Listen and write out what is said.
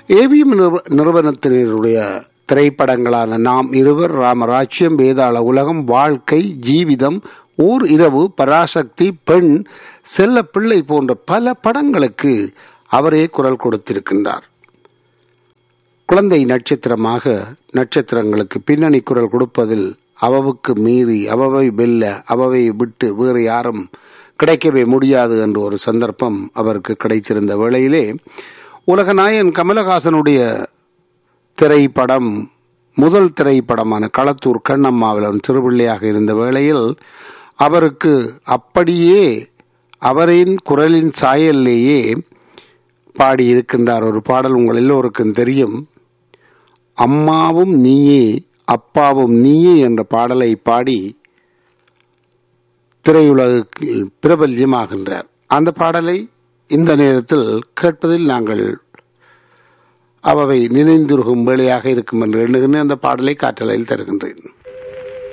AVM நிறுவ- நிறுவனத்தினருடைய திரைப்படங்களான நாம் இருவர் ராமராஜ்யம் வேதாள உலகம் வாழ்க்கை ஜீவிதம் ஊர் இரவு பராசக்தி பெண் செல்ல பிள்ளை போன்ற பல படங்களுக்கு அவரே குரல் கொடுத்திருக்கின்றார் குழந்தை நட்சத்திரமாக நட்சத்திரங்களுக்கு பின்னணி குரல் கொடுப்பதில் அவவுக்கு மீறி அவவை வெல்ல அவவை விட்டு வேறு யாரும் கிடைக்கவே முடியாது என்ற ஒரு சந்தர்ப்பம் அவருக்கு கிடைத்திருந்த வேளையிலே உலகநாயகன் கமலஹாசனுடைய திரைப்படம் முதல் திரைப்படமான களத்தூர் கண்ணம்மாவில் அவன் திருவிள்ளையாக இருந்த வேளையில் அவருக்கு அப்படியே அவரின் குரலின் சாயல்லேயே பாடியிருக்கின்றார் ஒரு பாடல் உங்கள் எல்லோருக்கும் தெரியும் அம்மாவும் நீயே அப்பாவும் நீயே என்ற பாடலை பாடி திரையுலகில் பிரபல்யமாகின்றார் அந்த பாடலை இந்த நேரத்தில் கேட்பதில் நாங்கள் அவை நினைந்திருக்கும் வேளையாக இருக்கும் என்று எண்ணுகின்ற அந்த பாடலை காற்றலையில் தருகின்றேன்